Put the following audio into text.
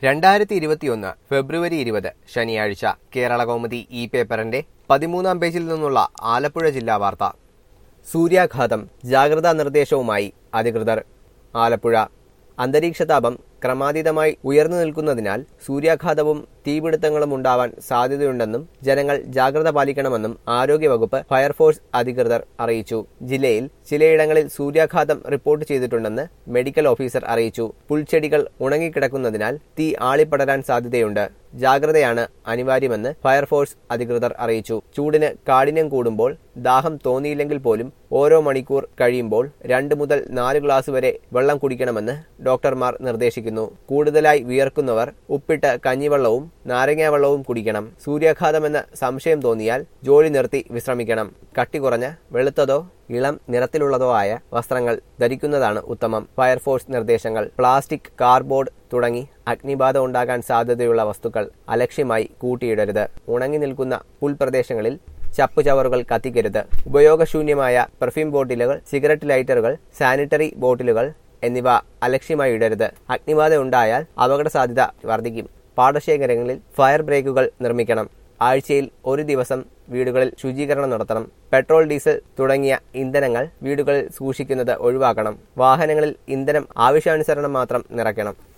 രണ്ടായിരത്തി ഇരുപത്തിയൊന്ന് ഫെബ്രുവരി ഇരുപത് ശനിയാഴ്ച കേരള കൗമുദി ഇ പേപ്പറിന്റെ പതിമൂന്നാം പേജിൽ നിന്നുള്ള ആലപ്പുഴ ജില്ലാ വാർത്ത സൂര്യാഘാതം ജാഗ്രതാ നിർദ്ദേശവുമായി അധികൃതർ ആലപ്പുഴ അന്തരീക്ഷ താപം ക്രമാതീതമായി ഉയർന്നു നിൽക്കുന്നതിനാൽ സൂര്യാഘാതവും തീപിടുത്തങ്ങളും ഉണ്ടാവാൻ സാധ്യതയുണ്ടെന്നും ജനങ്ങൾ ജാഗ്രത പാലിക്കണമെന്നും ആരോഗ്യവകുപ്പ് ഫയർഫോഴ്സ് അധികൃതർ അറിയിച്ചു ജില്ലയിൽ ചിലയിടങ്ങളിൽ സൂര്യാഘാതം റിപ്പോർട്ട് ചെയ്തിട്ടുണ്ടെന്ന് മെഡിക്കൽ ഓഫീസർ അറിയിച്ചു പുൽച്ചെടികൾ ഉണങ്ങിക്കിടക്കുന്നതിനാൽ തീ ആളിപ്പടരാൻ സാധ്യതയുണ്ട് ജാഗ്രതയാണ് അനിവാര്യമെന്ന് ഫയർഫോഴ്സ് അധികൃതർ അറിയിച്ചു ചൂടിന് കാഠിന്യം കൂടുമ്പോൾ ദാഹം തോന്നിയില്ലെങ്കിൽ പോലും ഓരോ മണിക്കൂർ കഴിയുമ്പോൾ രണ്ട് മുതൽ നാല് ഗ്ലാസ് വരെ വെള്ളം കുടിക്കണമെന്ന് ഡോക്ടർമാർ നിർദ്ദേശിക്കുന്നു കൂടുതലായി വിയർക്കുന്നവർ ഉപ്പിട്ട കഞ്ഞിവെള്ളവും നാരങ്ങാ വെള്ളവും കുടിക്കണം സൂര്യാഘാതമെന്ന സംശയം തോന്നിയാൽ ജോലി നിർത്തി വിശ്രമിക്കണം കട്ടി കുറഞ്ഞ വെളുത്തതോ ഇളം നിറത്തിലുള്ളതോ ആയ വസ്ത്രങ്ങൾ ധരിക്കുന്നതാണ് ഉത്തമം ഫയർഫോഴ്സ് നിർദ്ദേശങ്ങൾ പ്ലാസ്റ്റിക് കാർബോർഡ് തുടങ്ങി അഗ്നിബാധ ഉണ്ടാകാൻ സാധ്യതയുള്ള വസ്തുക്കൾ അലക്ഷ്യമായി കൂട്ടിയിടരുത് ഉണങ്ങി നിൽക്കുന്ന പുൽപ്രദേശങ്ങളിൽ ചപ്പു ചവറുകൾ കത്തിക്കരുത് ഉപയോഗശൂന്യമായ പെർഫ്യൂം ബോട്ടിലുകൾ സിഗരറ്റ് ലൈറ്ററുകൾ സാനിറ്ററി ബോട്ടിലുകൾ എന്നിവ അലക്ഷ്യമായി ഇടരുത് അഗ്നിബാധ ഉണ്ടായാൽ അപകട സാധ്യത വർദ്ധിക്കും പാടശേഖരങ്ങളിൽ ഫയർ ബ്രേക്കുകൾ നിർമ്മിക്കണം ആഴ്ചയിൽ ഒരു ദിവസം വീടുകളിൽ ശുചീകരണം നടത്തണം പെട്രോൾ ഡീസൽ തുടങ്ങിയ ഇന്ധനങ്ങൾ വീടുകളിൽ സൂക്ഷിക്കുന്നത് ഒഴിവാക്കണം വാഹനങ്ങളിൽ ഇന്ധനം ആവശ്യാനുസരണം മാത്രം നിറയ്ക്കണം